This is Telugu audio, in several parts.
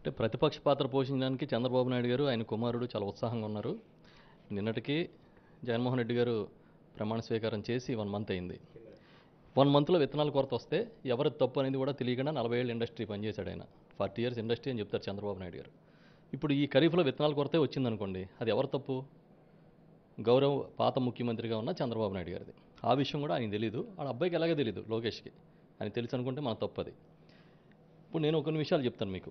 అంటే ప్రతిపక్ష పాత్ర పోషించడానికి చంద్రబాబు నాయుడు గారు ఆయన కుమారుడు చాలా ఉత్సాహంగా ఉన్నారు నిన్నటికి జగన్మోహన్ రెడ్డి గారు ప్రమాణ స్వీకారం చేసి వన్ మంత్ అయింది వన్ మంత్లో విత్తనాల కొరత వస్తే ఎవరి తప్పు అనేది కూడా తెలియకుండా నలభై ఏళ్ళు ఇండస్ట్రీ పనిచేశాడు ఆయన ఫార్టీ ఇయర్స్ ఇండస్ట్రీ అని చెప్తారు చంద్రబాబు నాయుడు గారు ఇప్పుడు ఈ ఖరీఫ్లో విత్తనాల కొరతే వచ్చిందనుకోండి అది ఎవరి తప్పు గౌరవ్ పాత ముఖ్యమంత్రిగా ఉన్న చంద్రబాబు నాయుడు గారిది ఆ విషయం కూడా ఆయన తెలియదు వాళ్ళ అబ్బాయికి ఎలాగే తెలియదు లోకేష్కి ఆయన తెలుసు అనుకుంటే మన తప్పది ఇప్పుడు నేను కొన్ని విషయాలు చెప్తాను మీకు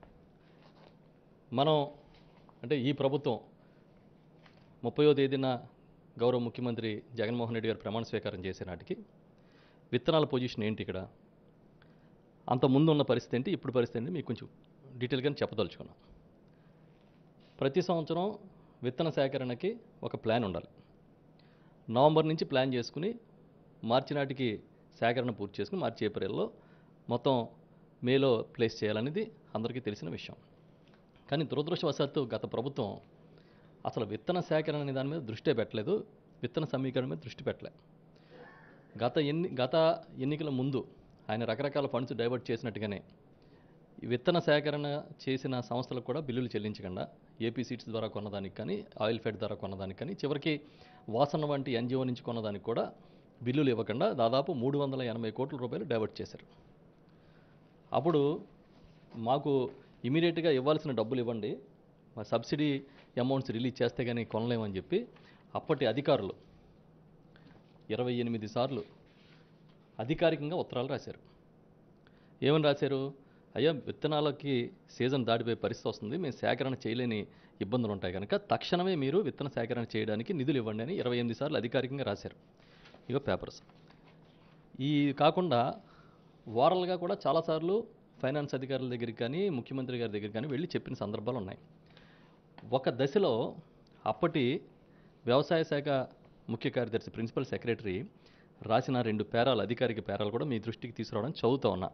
మనం అంటే ఈ ప్రభుత్వం ముప్పయో తేదీన గౌరవ ముఖ్యమంత్రి జగన్మోహన్ రెడ్డి గారు ప్రమాణ స్వీకారం చేసే నాటికి విత్తనాల పొజిషన్ ఏంటి ఇక్కడ అంత ముందు ఉన్న పరిస్థితి ఏంటి ఇప్పుడు పరిస్థితి ఏంటి మీకు కొంచెం డీటెయిల్గా చెప్పదలుచుకున్నాం ప్రతి సంవత్సరం విత్తన సేకరణకి ఒక ప్లాన్ ఉండాలి నవంబర్ నుంచి ప్లాన్ చేసుకుని మార్చి నాటికి సేకరణ పూర్తి చేసుకుని మార్చి ఏప్రిల్లో మొత్తం మేలో ప్లేస్ చేయాలనేది అందరికీ తెలిసిన విషయం కానీ దురదృష్టవశాత్తు గత ప్రభుత్వం అసలు విత్తన సేకరణ అనే దాని మీద దృష్టే పెట్టలేదు విత్తన సమీకరణ మీద దృష్టి పెట్టలేదు గత ఎన్ని గత ఎన్నికల ముందు ఆయన రకరకాల ఫండ్స్ డైవర్ట్ చేసినట్టుగానే ఈ విత్తన సేకరణ చేసిన సంస్థలకు కూడా బిల్లులు చెల్లించకుండా ఏపీ సీట్స్ ద్వారా కొన్నదానికి కానీ ఆయిల్ ఫెడ్ ద్వారా కొన్నదానికి కానీ చివరికి వాసన వంటి ఎన్జిఓ నుంచి కొన్నదానికి కూడా బిల్లులు ఇవ్వకుండా దాదాపు మూడు వందల ఎనభై కోట్ల రూపాయలు డైవర్ట్ చేశారు అప్పుడు మాకు ఇమీడియట్గా ఇవ్వాల్సిన డబ్బులు ఇవ్వండి మా సబ్సిడీ అమౌంట్స్ రిలీజ్ చేస్తే కానీ కొనలేమని చెప్పి అప్పటి అధికారులు ఇరవై ఎనిమిది సార్లు అధికారికంగా ఉత్తరాలు రాశారు ఏమని రాశారు అయ్యా విత్తనాలకి సీజన్ దాటిపోయే పరిస్థితి వస్తుంది మేము సేకరణ చేయలేని ఇబ్బందులు ఉంటాయి కనుక తక్షణమే మీరు విత్తన సేకరణ చేయడానికి నిధులు ఇవ్వండి అని ఇరవై ఎనిమిది సార్లు అధికారికంగా రాశారు ఇగో పేపర్స్ ఈ కాకుండా ఓరల్గా కూడా చాలాసార్లు ఫైనాన్స్ అధికారుల దగ్గరికి కానీ ముఖ్యమంత్రి గారి దగ్గరికి కానీ వెళ్ళి చెప్పిన సందర్భాలు ఉన్నాయి ఒక దశలో అప్పటి వ్యవసాయ శాఖ ముఖ్య కార్యదర్శి ప్రిన్సిపల్ సెక్రటరీ రాసిన రెండు పేరాలు అధికారిక పేరాలు కూడా మీ దృష్టికి తీసుకురావడం చదువుతా ఉన్నా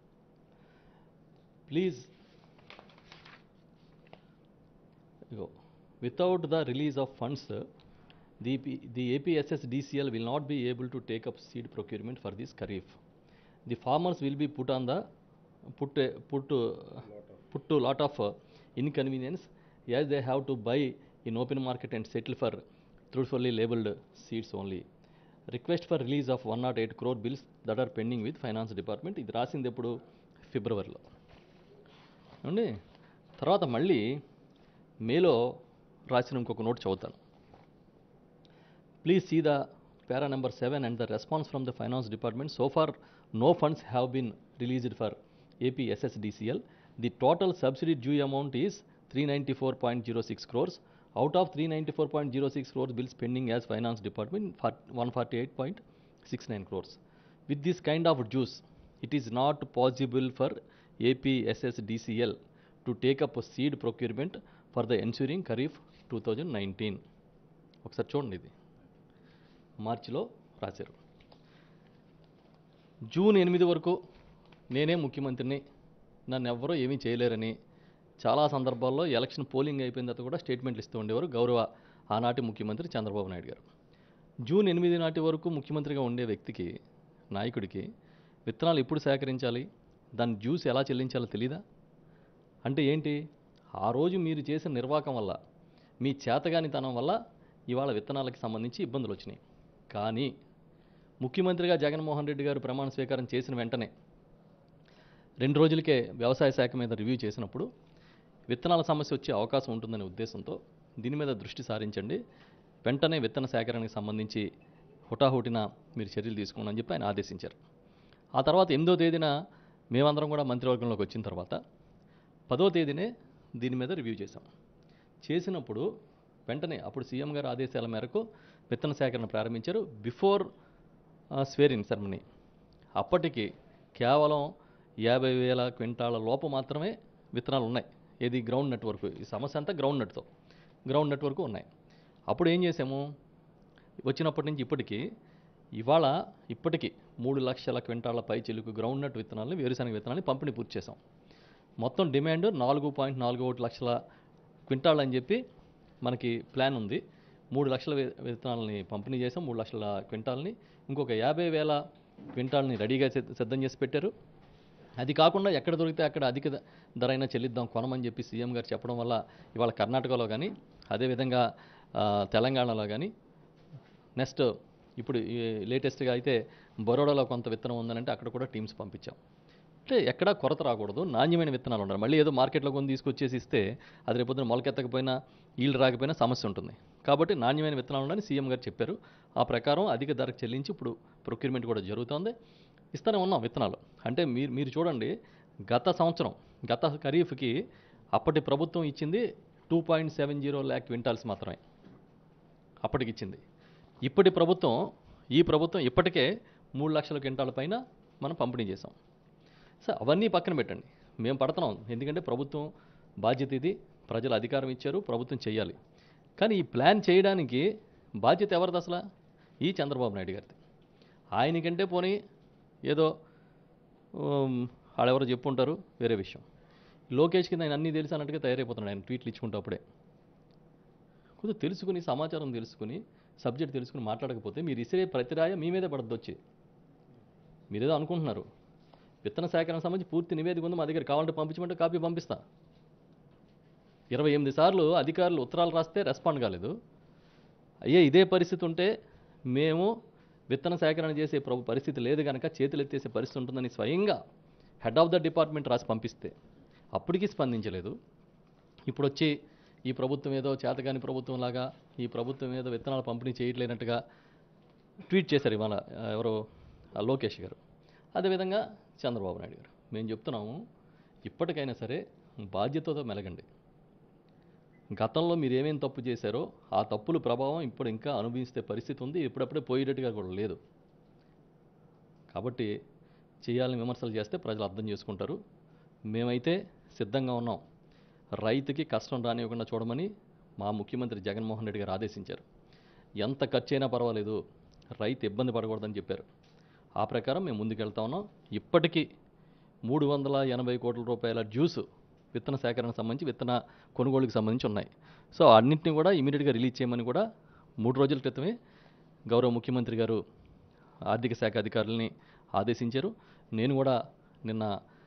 ప్లీజ్ ఇగో without the release of funds the the APSSDCL will not be able to take up seed procurement for this Kharif the farmers will be put on the put put put to lot of uh, inconvenience as they have to buy in open market and settle for truthfully labeled seeds only. Request for release of one not eight crore bills that are pending with finance department ఇది రాసింది ఎప్పుడు ఫిబ్రవరిలో ఏమండి తర్వాత మళ్ళీ మేలో రాసిన ఇంకొక నోట్ చదువుతాను Please see the para number 7 and the response from the finance department. So far, no funds have been released for AP SSDCL. The total subsidy due amount is 394.06 crores. Out of 394.06 crores bills pending as finance department, for 148.69 crores. With this kind of juice, it is not possible for AP SSDCL to take up a seed procurement for the ensuing Kharif 2019. ఒకసారి చూడండి ఇది మార్చిలో రాశారు జూన్ ఎనిమిది వరకు నేనే ముఖ్యమంత్రిని నన్ను ఎవ్వరూ ఏమీ చేయలేరని చాలా సందర్భాల్లో ఎలక్షన్ పోలింగ్ అయిపోయిన తర్వాత కూడా స్టేట్మెంట్లు ఇస్తూ ఉండేవారు గౌరవ ఆనాటి ముఖ్యమంత్రి చంద్రబాబు నాయుడు గారు జూన్ ఎనిమిది నాటి వరకు ముఖ్యమంత్రిగా ఉండే వ్యక్తికి నాయకుడికి విత్తనాలు ఎప్పుడు సేకరించాలి దాని జ్యూస్ ఎలా చెల్లించాలో తెలీదా అంటే ఏంటి ఆ రోజు మీరు చేసిన నిర్వాకం వల్ల మీ చేతగానితనం వల్ల ఇవాళ విత్తనాలకు సంబంధించి ఇబ్బందులు వచ్చినాయి కానీ ముఖ్యమంత్రిగా జగన్మోహన్ రెడ్డి గారు ప్రమాణ స్వీకారం చేసిన వెంటనే రెండు రోజులకే వ్యవసాయ శాఖ మీద రివ్యూ చేసినప్పుడు విత్తనాల సమస్య వచ్చే అవకాశం ఉంటుందనే ఉద్దేశంతో దీని మీద దృష్టి సారించండి వెంటనే విత్తన సేకరణకు సంబంధించి హుటాహుటిన మీరు చర్యలు తీసుకోండి అని చెప్పి ఆయన ఆదేశించారు ఆ తర్వాత ఎనిమిదో తేదీన మేమందరం కూడా మంత్రివర్గంలోకి వచ్చిన తర్వాత పదో తేదీనే దీని మీద రివ్యూ చేశాం చేసినప్పుడు వెంటనే అప్పుడు సీఎం గారి ఆదేశాల మేరకు విత్తన సేకరణ ప్రారంభించారు బిఫోర్ స్వేరిన్ సెరమనీ అప్పటికి కేవలం యాభై వేల క్వింటాల లోపు మాత్రమే విత్తనాలు ఉన్నాయి ఏది గ్రౌండ్ నెట్వర్క్ ఈ సమస్య అంతా గ్రౌండ్ నెట్తో గ్రౌండ్ నెట్వర్క్ ఉన్నాయి అప్పుడు ఏం చేసాము వచ్చినప్పటి నుంచి ఇప్పటికి ఇవాళ ఇప్పటికి మూడు లక్షల క్వింటాల పై చిలుకు గ్రౌండ్ నట్ విత్తనాలను వేరుశనగ విత్తనాన్ని పంపిణీ పూర్తి చేసాం మొత్తం డిమాండ్ నాలుగు పాయింట్ నాలుగు ఒకటి లక్షల క్వింటాల్ అని చెప్పి మనకి ప్లాన్ ఉంది మూడు లక్షల వి- విత్తనాలని పంపిణీ చేసాం మూడు లక్షల క్వింటాల్ని ఇంకొక యాభై వేల క్వింటాల్ని రెడీగా సిద్ధ- సిద్ధం చేసి పెట్టారు అది కాకుండా ఎక్కడ దొరికితే అక్కడ అధిక ధ- ధర అయినా చెల్లిద్దాం కొనమని చెప్పి సీఎం గారు చెప్పడం వల్ల ఇవాళ కర్ణాటకలో కానీ అదేవిధంగా ఆ, తెలంగాణలో కానీ నెక్స్ట్ ఇప్పుడు ఈ లేటెస్ట్గా అయితే బరోడాలో కొంత విత్తనం ఉందనంటే అక్కడ కూడా టీమ్స్ పంపించాం అంటే ఎక్కడా కొరత రాకూడదు నాణ్యమైన విత్తనాలు ఉండాలి మళ్ళీ ఏదో మార్కెట్లో కొని తీసుకొచ్చేసి ఇస్తే అది రేపొద్దున మొలకెత్తకపోయినా ఈళ్ళు రాకపోయినా సమస్య ఉంటుంది కాబట్టి నాణ్యమైన విత్తనాలు ఉండాలని సీఎం గారు చెప్పారు ఆ ప్రకారం అధిక ధరకు చెల్లించి ఇప్పుడు ప్రొక్యూర్మెంట్ కూడా జరుగుతోంది ఇస్తూనే ఉన్నాం విత్తనాలు అంటే మీరు మీరు చూడండి గత సంవత్సరం గత ఖరీఫ్కి అప్పటి ప్రభుత్వం ఇచ్చింది two point seven zero lakh quintals మాత్రమే అప్పటికి ఇచ్చింది ఇప్పటి ప్రభుత్వం ఈ ప్రభుత్వం ఇప్పటికే మూడు లక్షల క్వింటాల పైన మనం పంపిణీ చేసాం సో అవన్నీ పక్కన పెట్టండి మేము పడుతున్నాం ఎందుకంటే ప్రభుత్వం బాధ్యత ఇది ప్రజలు అధికారం ఇచ్చారు ప్రభుత్వం చేయాలి కానీ ఈ ప్లాన్ చేయడానికి బాధ్యత ఎవరిది అసలు ఈ చంద్రబాబు నాయుడు గారిది ఆయనకంటే పోనీ ఏదో ఉమ్, వాళ్ళెవరో చెప్పుంటారు వేరే విషయం లోకేష్కి నేను అన్నీ తెలుసు అన్నట్టుగా తయారైపోతున్నాడు ఆయన ట్వీట్లు ఇచ్చుకుంటూ అప్పుడే కొంచెం తెలుసుకుని సమాచారం తెలుసుకుని సబ్జెక్ట్ తెలుసుకుని మాట్లాడకపోతే మీరు ఇసే ప్రతిరాయ మీ మీదే పడద్దు వచ్చి మీరేదో అనుకుంటున్నారు విత్తన సేకరణ సంబంధించి పూర్తి నివేదిక ఉంది మా దగ్గర కావాలంటే పంపించమంటే కాపీ పంపిస్తా ఇరవై ఎనిమిది సార్లు అధికారులు ఉత్తరాలు రాస్తే రెస్పాండ్ కాలేదు అయ్యే ఇదే పరిస్థితి ఉంటే మేము విత్తన సేకరణ చేసే ప్రభు పరిస్థితి లేదు కనుక చేతులు ఎత్తేసే పరిస్థితి ఉంటుందని స్వయంగా హెడ్ ఆఫ్ ద డిపార్ట్మెంట్ రాసి పంపిస్తే అప్పటికీ స్పందించలేదు ఇప్పుడు వచ్చి ఈ ప్రభుత్వం ఏదో చేతగాని ప్రభుత్వం లాగా ఈ ప్రభుత్వం ఏదో విత్తనాలు పంపిణీ చేయట్లేనట్టుగా ట్వీట్ చేశారు ఇవాళ ఆ, ఎవరో ఆ లోకేష్ గారు అదేవిధంగా చంద్రబాబు నాయుడు గారు మేము చెప్తున్నాము ఇప్పటికైనా సరే బాధ్యతతో మెలగండి గతంలో మీరు ఏమేం తప్పు చేశారో ఆ తప్పుల ప్రభావం ఇప్పుడు ఇంకా అనుభవిస్తే పరిస్థితి ఉంది ఇప్పుడప్పుడే పోయేటట్టుగా కూడా లేదు కాబట్టి చేయాలని విమర్శలు చేస్తే ప్రజలు అర్థం చేసుకుంటారు మేమైతే సిద్ధంగా ఉన్నాం రైతుకి కష్టం రానివ్వకుండా చూడమని మా ముఖ్యమంత్రి జగన్మోహన్ రెడ్డి గారు ఆదేశించారు ఎంత ఖర్చు అయినా పర్వాలేదు రైతు ఇబ్బంది పడకూడదని చెప్పారు ఆ ప్రకారం మేము ముందుకెళ్తా ఉన్నాం ఇప్పటికీ మూడు వందల ఎనభై కోట్ల రూపాయల జ్యూస్ విత్తన సేకరణకు సంబంధించి విత్తన కొనుగోలుకి సంబంధించి ఉన్నాయి సో అన్నింటినీ కూడా ఇమీడియట్గా రిలీజ్ చేయమని కూడా మూడు రోజుల క్రితమే గౌరవ ముఖ్యమంత్రి గారు ఆర్థిక శాఖ అధికారులని ఆదేశించారు నేను కూడా నిన్న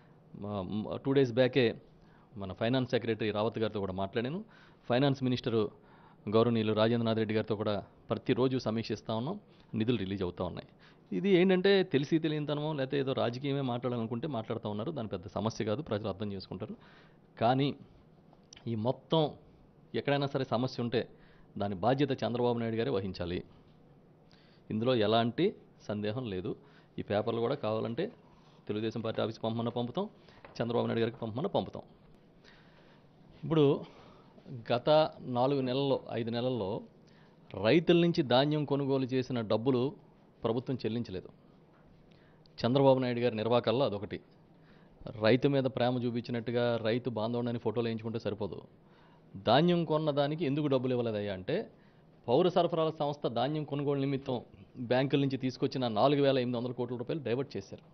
టూ డేస్ బ్యాకే మన ఫైనాన్స్ సెక్రటరీ రావత్ గారితో కూడా మాట్లాడాను ఫైనాన్స్ మినిస్టరు గౌరవనీయులు రాజేంద్రనాథ్ రెడ్డి గారితో కూడా ప్రతిరోజు సమీక్షిస్తూ ఉన్నాం నిధులు రిలీజ్ అవుతూ ఉన్నాయి ఇది ఏంటంటే తెలిసి తెలియనితనమో లేకపోతే ఏదో రాజకీయమే మాట్లాడాలనుకుంటే మాట్లాడుతూ ఉన్నారు దాని పెద్ద సమస్య కాదు ప్రజలు అర్థం చేసుకుంటారు కానీ ఈ మొత్తం ఎక్కడైనా సరే సమస్య ఉంటే దాని బాధ్యత చంద్రబాబు నాయుడు గారే వహించాలి ఇందులో ఎలాంటి సందేహం లేదు ఈ పేపర్లు కూడా కావాలంటే తెలుగుదేశం పార్టీ ఆఫీస్ పంపమన్న పంపుతాం చంద్రబాబు నాయుడు గారికి పంపమన్న పంపుతాం ఇప్పుడు గత నాలుగు నెలల్లో ఐదు నెలల్లో రైతుల నుంచి ధాన్యం కొనుగోలు చేసిన డబ్బులు ప్రభుత్వం చెల్లించలేదు చంద్రబాబు నాయుడు గారి నిర్వాకాల్లో అదొకటి రైతు మీద ప్రేమ చూపించినట్టుగా రైతు బాంధవుడని ఫోటోలు వేయించుకుంటే సరిపోదు ధాన్యం కొన్న దానికి ఎందుకు డబ్బులు ఇవ్వలేదయ్యా అంటే పౌర సరఫరాల సంస్థ ధాన్యం కొనుగోలు నిమిత్తం బ్యాంకుల నుంచి తీసుకొచ్చిన నాలుగు వేల ఎనిమిది వందల కోట్ల రూపాయలు డైవర్ట్ చేశారు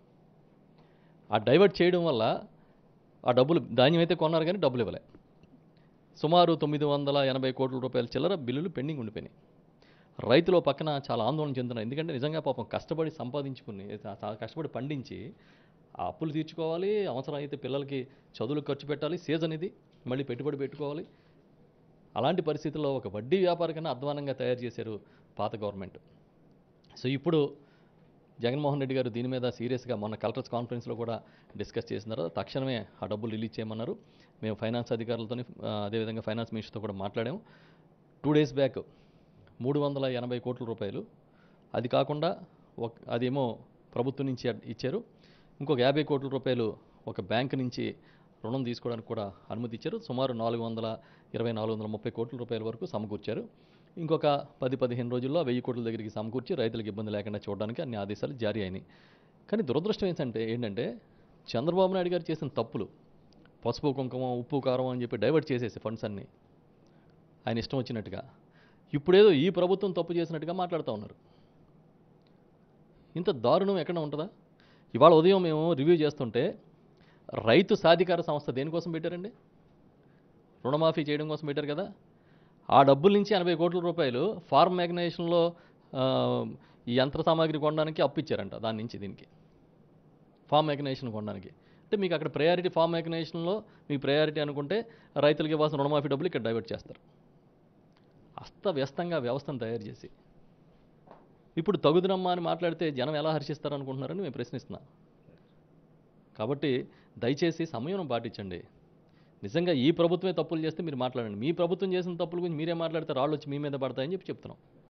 ఆ డైవర్ట్ చేయడం వల్ల ఆ డబ్బులు ధాన్యం అయితే కొన్నారు కానీ డబ్బులు ఇవ్వలే సుమారు తొమ్మిది వందల ఎనభై కోట్ల రూపాయల చిల్లర బిల్లులు పెండింగ్ ఉండిపోయినాయి రైతులు ఓ పక్కన చాలా ఆందోళన చెందుతున్నారు ఎందుకంటే నిజంగా పాపం కష్టపడి సంపాదించుకుని చా- చా- కష్టపడి పండించి ఆ అప్పులు తీర్చుకోవాలి అవసరం అయితే పిల్లలకి చదువులు ఖర్చు పెట్టాలి సీజన్ ఇది మళ్ళీ పెట్టుబడి పెట్టుకోవాలి అలాంటి పరిస్థితుల్లో ఒక వడ్డీ వ్యాపారి కన్నా అధ్వానంగా తయారు చేశారు పాత గవర్నమెంట్ సో ఇప్పుడు జగన్మోహన్ రెడ్డి గారు దీని మీద సీరియస్గా మొన్న కలెక్టర్స్ కాన్ఫరెన్స్లో కూడా డిస్కస్ చేసిన తర్వాత తక్షణమే ఆ డబ్బులు రిలీజ్ చేయమన్నారు మేము ఫైనాన్స్ అధికారులతో అదేవిధంగా ఫైనాన్స్ మినిస్టర్తో కూడా మాట్లాడాము టూ డేస్ బ్యాక్ మూడు వందల ఎనభై కోట్ల రూపాయలు అది కాకుండా ఒక అదేమో ప్రభుత్వం నుంచి అడ్- ఇచ్చారు ఇంకొక యాభై కోట్ల రూపాయలు ఒక బ్యాంక్ నుంచి రుణం తీసుకోవడానికి కూడా అనుమతి ఇచ్చారు సుమారు నాలుగు వందల ఇరవై నాలుగు వందల ముప్పై కోట్ల రూపాయల వరకు సమకూర్చారు ఇంకొక పది పదిహేను రోజుల్లో వెయ్యి కోట్ల దగ్గరికి సమకూర్చి రైతులకు ఇబ్బంది లేకుండా చూడడానికి అన్ని ఆదేశాలు జారీ అయినాయి కానీ దురదృష్టం ఏంటంటే ఏంటంటే చంద్రబాబు నాయుడు గారు చేసిన తప్పులు పసుపు కుంకుమ ఉప్పు కారం అని చెప్పి డైవర్ట్ చేసేసి ఫండ్స్ అన్నీ ఆయన ఇష్టం వచ్చినట్టుగా ఇప్పుడేదో ఈ ప్రభుత్వం తప్పు చేసినట్టుగా మాట్లాడుతూ ఉన్నారు ఇంత దారుణం ఎక్కడ ఉంటుందా ఇవాళ ఉదయం మేము రివ్యూ చేస్తుంటే రైతు సాధికార సంస్థ దేనికోసం పెట్టారండి రుణమాఫీ చేయడం కోసం పెట్టారు కదా ఆ డబ్బుల నుంచి ఎనభై కోట్ల రూపాయలు ఫార్మ్ మ్యాగ్నైజేషన్లో ఈ యంత్ర సామాగ్రి కొనడానికి అప్పు ఇచ్చారంట దాని నుంచి దీనికి ఫార్మ్ మ్యాగ్నైజేషన్ కొనడానికి అంటే మీకు అక్కడ ప్రయారిటీ ఫార్మ్ మెకనైజేషన్లో మీకు ప్రయారిటీ అనుకుంటే రైతులకు ఇవ్వాల్సిన రుణమాఫీ డబ్బులు ఇక్కడ డైవర్ట్ చేస్తారు అస్తవ్యస్తంగా వ్యవస్థను తయారు చేసి ఇప్పుడు తగుదనమ్మా అని మాట్లాడితే జనం ఎలా హర్షిస్తారు అనుకుంటున్నారని మేము ప్రశ్నిస్తున్నాం కాబట్టి దయచేసి సమయం పాటించండి నిజంగా ఈ ప్రభుత్వమే తప్పులు చేస్తే మీరు మాట్లాడండి మీ ప్రభుత్వం చేసిన తప్పుల గురించి మీరే మాట్లాడితే రాళ్ళు వచ్చి మీ మీద పడతాయని చెప్పి చెప్తున్నాం